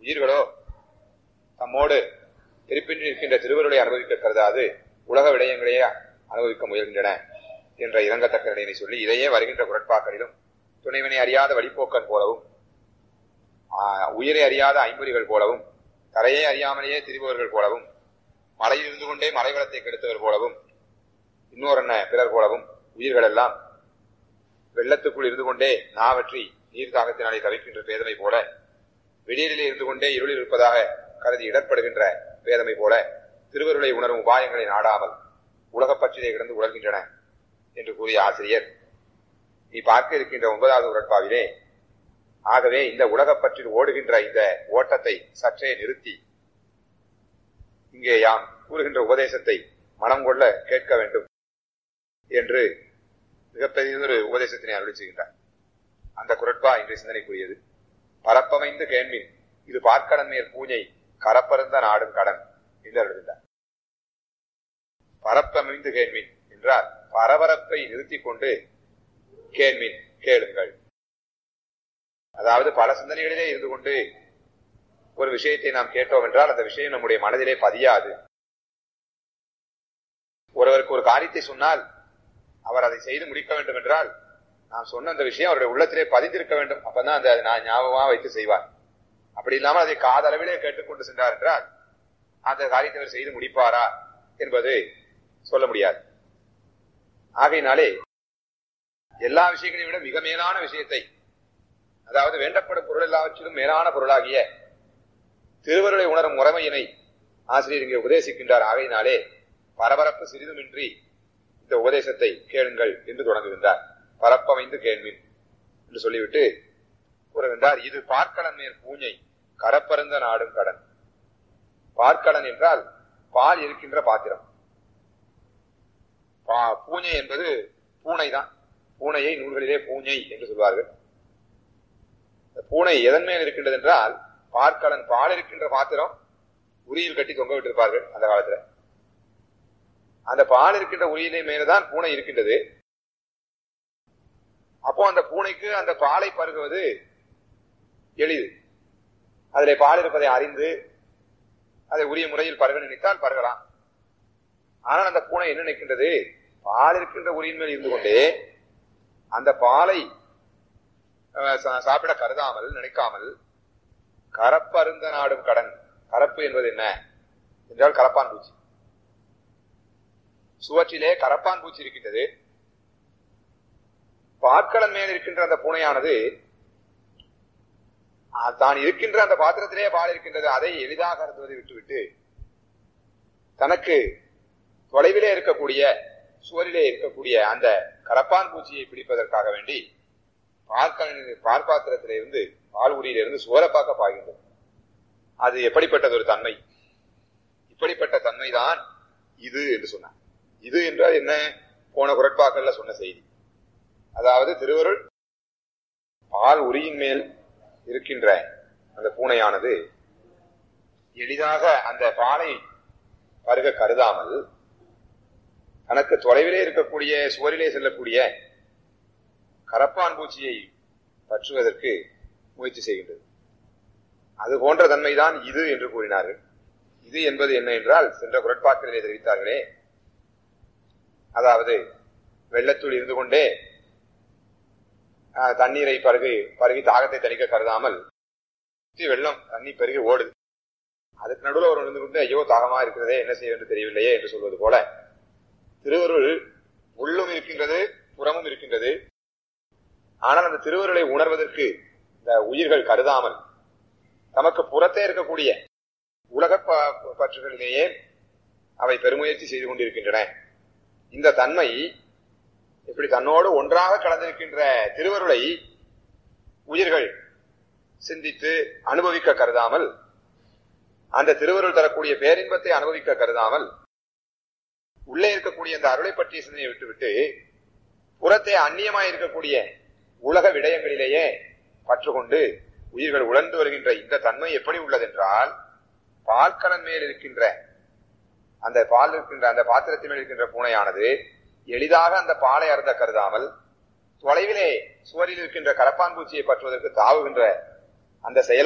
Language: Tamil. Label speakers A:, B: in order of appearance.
A: உயிர்களோ தம்மோடு இருப்பின்றி இருக்கின்ற திருவருளை அனுபவிக்க கருதாது உலக விடயங்களையே அனுபவிக்க முயல்கின்றன என்ற இறங்கத்தக்க நிலையை சொல்லி இதையே வருகின்ற குரட்பாக்களிலும் துணைவனை அறியாத வழிப்போக்கன் போலவும் ஆஹ், உயிரை அறியாத ஐம்பொறிகள் போலவும் தரையை அறியாமலேயே திரிபவர்கள் போலவும் மலையில் இருந்து கொண்டே மலைவளத்தை கெடுத்தவர் போலவும் இன்னொரு என்ன பிறர் போலவும் உயிர்கள் எல்லாம் வெள்ளத்துக்குள் இருந்து கொண்டே நாவற்றி நீர் தாகத்தினாலே தவிக்கின்ற பேதமை போல வெளியிலே இருந்து கொண்டே இருளில் இருப்பதாக கருதி இடர்படுகின்ற பேதமை போல திருவருளை உணரும் உபாயங்களை நாடாமல் உலகப் பற்றிலே கிடந்து உழல்கின்றன என்று கூறிய ஆசிரியர் நீ பார்க்க இருக்கின்ற ஒன்பதாவது உடற்பாவிலே ஆகவே இந்த உலகப் பற்றில் ஓடுகின்ற இந்த ஓட்டத்தை சற்றே நிறுத்தி இங்கே யாம் கூறுகின்ற உபதேசத்தை மனம் கொள்ள கேட்க வேண்டும் என்று மிகப்பெரியதொரு உபதேசத்தினை அருளி செய்கின்றார் அந்த குரட்பா இன்றைய சிந்தனைக்குரியது பரப்பமைந்து கேள்வின் இது பார்க்கடன் மேற் பூஜை கரப்பருந்த நாடும் கடன் என்று எழுதினார் பரப்பமைந்து கேள்வின் என்றால் பரபரப்பை நிறுத்திக் கொண்டு கேள்வின் கேளுங்கள் அதாவது பல சிந்தனைகளிலே இருந்து கொண்டு ஒரு விஷயத்தை நாம் கேட்டோம் என்றால் அந்த விஷயம் நம்முடைய மனதிலே பதியாது ஒருவருக்கு ஒரு காரியத்தை சொன்னால் அவர் அதை செய்து முடிக்க வேண்டும் என்றால் நாம் சொன்ன அந்த விஷயம் அவருடைய உள்ளத்திலே பதிந்திருக்க வேண்டும் அப்பதான் அந்த அதை நான் ஞாபகமா வைத்து செய்வார் அப்படி இல்லாமல் அதை காதளவிலே கேட்டுக்கொண்டு சென்றார் என்றால் அந்த காரியத்தை அவர் செய்து முடிப்பாரா என்பது சொல்ல முடியாது ஆகையினாலே எல்லா விஷயங்களையும் விட மிக மேலான விஷயத்தை அதாவது வேண்டப்படும் பொருள் எல்லாவற்றிலும் மேலான பொருளாகிய திருவருளை உணரும் முறைமையினை ஆசிரியர் இங்கே உபதேசிக்கின்றார் ஆகையினாலே பரபரப்பு சிறிதுமின்றி இந்த உபதேசத்தை கேளுங்கள் என்று தொடங்குகின்றார் பரப்பமைந்து கேள்வின் என்று சொல்லிவிட்டு கூறுகின்றார் இது பார்க்கலன் மேல் பூஞ்சை கரப்பருந்த நாடும் கடன் பார்க்கலன் என்றால் பால் இருக்கின்ற பாத்திரம் பா- பூஞ்சை என்பது பூனை தான் பூனையை நூல்களிலே பூஞ்சை என்று சொல்வார்கள் இந்த பூனை எதன் மேல் இருக்கின்றது என்றால் பார்க்கலன் பால் இருக்கின்ற பாத்திரம் உரியில் கட்டி தொங்க விட்டிருப்பார்கள் அந்த காலத்துல அந்த பால் இருக்கின்ற உரியிலே மேலதான் பூனை இருக்கின்றது அப்போ அந்த பூனைக்கு அந்த பாலை பருகுவது எளிது அதிலே பால் இருப்பதை அறிந்து அதை உரிய முறையில் பருக நினைத்தால் பருகலாம் ஆனால் அந்த பூனை என்ன நினைக்கின்றது பால் இருக்கின்ற உரியின் மேல் இருந்து கொண்டே அந்த பாலை அஹ், சா- சாப்பிட கருதாமல் நினைக்காமல் கரப்பருந்த நாடும் கடன் கரப்பு என்பது என்ன என்றால் கரப்பான் பூச்சி சுவற்றிலே கரப்பான் பூச்சி இருக்கின்றது பாற்களன் மேல் இருக்கின்ற அந்த பூனையானது அஹ், தான் இருக்கின்ற அந்த பாத்திரத்திலே பால் இருக்கின்றது அதை எளிதாக அருந்துவதை விட்டுவிட்டு தனக்கு தொலைவிலே இருக்கக்கூடிய சுவரிலே இருக்கக்கூடிய அந்த கரப்பான் பூச்சியை பிடிப்பதற்காக வேண்டி பார்க்கலின் பார்ப்பாத்திரத்திலே இருந்து பால் உரியிலிருந்து சுவரை பார்க்க பாய்கின்றது அது எப்படிப்பட்டது ஒரு தன்மை இப்படிப்பட்ட தன்மைதான் இது என்று சொன்னார் இது என்றால் என்ன போன குரட்பாக்கள்ல சொன்ன செய்தி அதாவது திருவருள் பால் உரியின் மேல் இருக்கின்ற அந்த பூனையானது எளிதாக அந்த பாலை பருக கருதாமல் தனக்கு தொலைவிலே இருக்கக்கூடிய சுவரிலே செல்லக்கூடிய கரப்பான் பூச்சியை பற்றுவதற்கு முயற்சி செய்கின்றது அது போன்ற தன்மைதான் இது என்று கூறினார்கள் இது என்பது என்ன என்றால் சென்ற குரட்பாக்களிலே தெரிவித்தார்களே அதாவது வெள்ளத்துள் இருந்து கொண்டே ஆஹ், தண்ணீரை பருகி பருகி தாகத்தை தணிக்க கருதாமல் சுற்றி வெள்ளம் தண்ணி பெருகி ஓடுது அதுக்கு நடுவில் ஒரு இருந்து கொண்டு ஐயோ தாகமா இருக்கிறதே என்ன செய்ய என்று தெரியவில்லையே என்று சொல்வது போல திருவருள் உள்ளும் இருக்கின்றது புறமும் இருக்கின்றது ஆனால் அந்த திருவருளை உணர்வதற்கு இந்த உயிர்கள் கருதாமல் நமக்கு புறத்தே இருக்கக்கூடிய உலக ப- பற்றுகளிலேயே அவை பெருமுயற்சி செய்து கொண்டிருக்கின்றன இந்த தன்மை இப்படி தன்னோடு ஒன்றாக கலந்திருக்கின்ற திருவருளை உயிர்கள் சிந்தித்து அனுபவிக்க கருதாமல் அந்த திருவருள் தரக்கூடிய பேரின்பத்தை அனுபவிக்க கருதாமல் உள்ளே இருக்கக்கூடிய அந்த அருளை பற்றிய சிந்தனையை விட்டுவிட்டு புறத்தே அந்நியமாய் இருக்கக்கூடிய உலக விடயங்களிலேயே பற்று கொண்டு உயிர்கள் உழந்து வருகின்ற இந்த தன்மை எப்படி உள்ளதென்றால் பால்கலன் மேல் இருக்கின்ற அந்த பால் இருக்கின்ற அந்த பாத்திரத்தின் மேல் இருக்கின்ற பூனையானது எளிதாக அந்த பாலை அருந்த கருதாமல் தொலைவிலே சுவரில் இருக்கின்ற கரப்பான் பூச்சியை பற்றுவதற்கு தாவுகின்ற அந்த செயல்